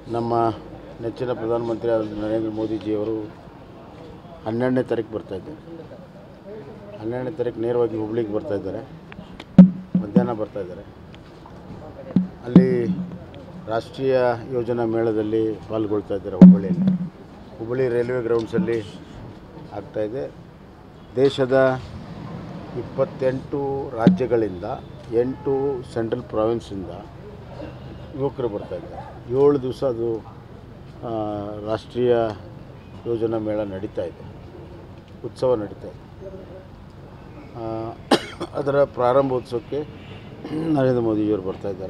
ನಮ್ಮ ನೆಚ್ಚಿನ ಪ್ರಧಾನಮಂತ್ರಿ ಆದ ನರೇಂದ್ರ ಮೋದಿಜಿಯವರು ಹನ್ನೆರಡನೇ ತಾರೀಕು ಬರ್ತಾಯಿದ್ದಾರೆ ಹನ್ನೆರಡನೇ ತಾರೀಕು ನೇರವಾಗಿ ಹುಬ್ಳಿಗೆ ಬರ್ತಾಯಿದ್ದಾರೆ ಮಧ್ಯಾಹ್ನ ಬರ್ತಾಯಿದ್ದಾರೆ ಅಲ್ಲಿ ರಾಷ್ಟ್ರೀಯ ಯೋಜನಾ ಮೇಳದಲ್ಲಿ ಪಾಲ್ಗೊಳ್ತಾ ಇದ್ದಾರೆ ಹುಬ್ಬಳ್ಳಿಯಲ್ಲಿ ಹುಬ್ಬಳ್ಳಿ ರೈಲ್ವೆ ಗ್ರೌಂಡ್ಸಲ್ಲಿ ಆಗ್ತಾಯಿದೆ ದೇಶದ ಇಪ್ಪತ್ತೆಂಟು ರಾಜ್ಯಗಳಿಂದ ಎಂಟು ಸೆಂಟ್ರಲ್ ಪ್ರಾವಿನ್ಸಿಂದ ಯುವಕರು ಬರ್ತಾಯಿದ್ದಾರೆ ಏಳು ದಿವಸ ಅದು ಆ, ರಾಷ್ಟ್ರೀಯ ಯೋಜನಾ ಮೇಳ ನಡೀತಾ ಇದೆ ಉತ್ಸವ ನಡೀತಾ ಇದೆ ಆ, ಅದರ ಪ್ರಾರಂಭೋತ್ಸವಕ್ಕೆ ನರೇಂದ್ರ ಮೋದಿಯವರು ಬರ್ತಾ ಇದ್ದಾರೆ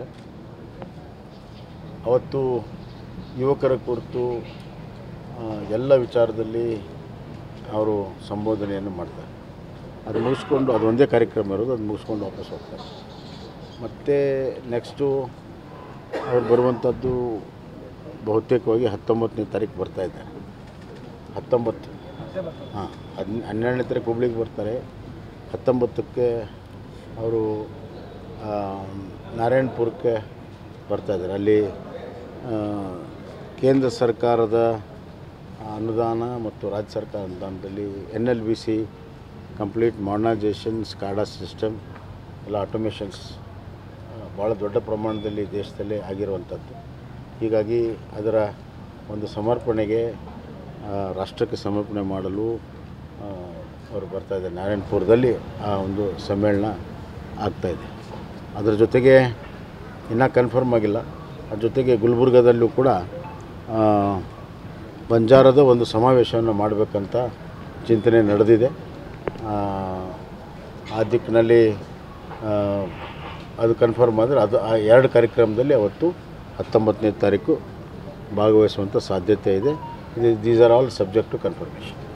ಅವತ್ತು ಯುವಕರ ಕುರಿತು ಆ, ಎಲ್ಲ ವಿಚಾರದಲ್ಲಿ ಅವರು ಸಂಬೋಧನೆಯನ್ನು ಮಾಡ್ತಾರೆ ಅದು ಮುಗಿಸ್ಕೊಂಡು ಅದು ಒಂದೇ ಕಾರ್ಯಕ್ರಮ ಇರೋದು ಅದು ಮುಗಿಸ್ಕೊಂಡು ವಾಪಸ್ ಹೋಗ್ತಾರೆ ಮತ್ತು ನೆಕ್ಸ್ಟು ಅವ್ರು ಬರುವಂಥದ್ದು ಬಹುತೇಕವಾಗಿ ಹತ್ತೊಂಬತ್ತನೇ ತಾರೀಕು ಬರ್ತಾ ಇದ್ದಾರೆ ಹತ್ತೊಂಬತ್ತು ಹಾಂ ಹದ್ ಹನ್ನೆರಡನೇ ತಾರೀಕು ಹುಬ್ಳಿಗೆ ಬರ್ತಾರೆ ಹತ್ತೊಂಬತ್ತಕ್ಕೆ ಅವರು ಆ, ನಾರಾಯಣಪುರಕ್ಕೆ ಬರ್ತಾ ಇದ್ದಾರೆ ಅಲ್ಲಿ ಆ, ಕೇಂದ್ರ ಸರ್ಕಾರದ ಅನುದಾನ ಮತ್ತು ರಾಜ್ಯ ಸರ್ಕಾರ ಅನುದಾನದಲ್ಲಿ N L B C complete modernization SCADA system ಎಲ್ಲ ಆಟೋಮೇಷನ್ಸ್ ಭಾಳ ದೊಡ್ಡ ಪ್ರಮಾಣದಲ್ಲಿ ದೇಶದಲ್ಲೇ ಆಗಿರುವಂಥದ್ದು ಹೀಗಾಗಿ ಅದರ ಒಂದು ಸಮರ್ಪಣೆಗೆ ಆ, ರಾಷ್ಟ್ರಕ್ಕೆ ಸಮರ್ಪಣೆ ಮಾಡಲು ಆ, ಅವರು ಬರ್ತಾಯಿದ್ದಾರೆ ನಾರಾಯಣಪುರದಲ್ಲಿ ಆ ಒಂದು ಸಮ್ಮೇಳನ ಆಗ್ತಾಯಿದೆ ಅದರ ಜೊತೆಗೆ ಇನ್ನೂ ಕನ್ಫರ್ಮ್ ಆಗಿಲ್ಲ ಅದ್ರ ಜೊತೆಗೆ ಗುಲ್ಬರ್ಗದಲ್ಲೂ ಕೂಡ ಆ, ಬಂಜಾರದ ಒಂದು ಸಮಾವೇಶವನ್ನು ಮಾಡಬೇಕಂತ ಚಿಂತನೆ ನಡೆದಿದೆ ಆ, ಆ ದಿಕ್ಕಿನಲ್ಲಿ ಆ, ಅದು ಕನ್ಫರ್ಮ್ ಆದರೆ ಅದು ಆ ಎರಡು ಕಾರ್ಯಕ್ರಮದಲ್ಲಿ ಅವತ್ತು ಹತ್ತೊಂಬತ್ತನೇ ತಾರೀಕು ಭಾಗವಹಿಸುವಂಥ ಸಾಧ್ಯತೆ ಇದೆ ಇದು these are all subject to confirmation